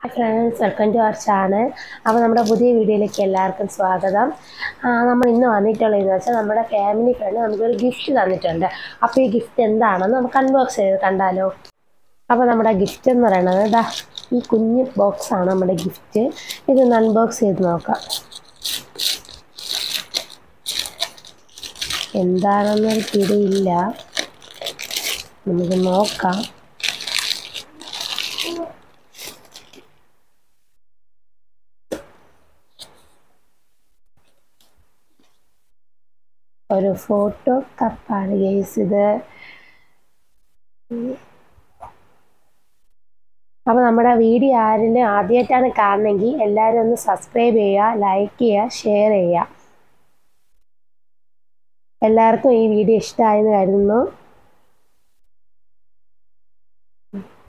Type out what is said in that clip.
friends welcome to our channel അപ്പോൾ നമ്മുടെ പുതിയ വീഡിയോയിലേക്ക് എല്ലാവർക്കും സ്വാഗതം ആ, നമ്മൾ ഇന്ന് വന്നിട്ടുള്ളതെന്ന് വെച്ചാൽ നമ്മുടെ ഫാമിലി ഫ്രണ്ട് നമുക്കൊരു ഗിഫ്റ്റ് തന്നിട്ടുണ്ട് അപ്പോൾ ഈ ഗിഫ്റ്റ് എന്താണെന്ന് നമുക്ക് അൺബോക്സ് ചെയ്ത് കണ്ടാലോ അപ്പോൾ നമ്മുടെ ഗിഫ്റ്റ് എന്ന് പറയുന്നത് ഇതാ ഈ കുഞ്ഞ് ബോക്സാണ് നമ്മുടെ ഗിഫ്റ്റ് ഇതൊന്ന് അൺബോക്സ് ചെയ്ത് നോക്കാം എന്താണെന്നൊരു പിടിയില്ല നമുക്ക് നോക്കാം ഒരു ഫോട്ടോ കപ്പാണ് ഗേസ് ഇത് അപ്പോൾ നമ്മുടെ വീഡിയോ ആരെങ്കിലും ആദ്യമായിട്ടാണ് കാണണമെങ്കിൽ എല്ലാവരും ഒന്ന് സബ്സ്ക്രൈബ് ചെയ്യുക ലൈക്ക് ചെയ്യുക ഷെയർ ചെയ്യുക എല്ലാവർക്കും ഈ വീഡിയോ ഇഷ്ടമായെന്ന് കരുതുന്നു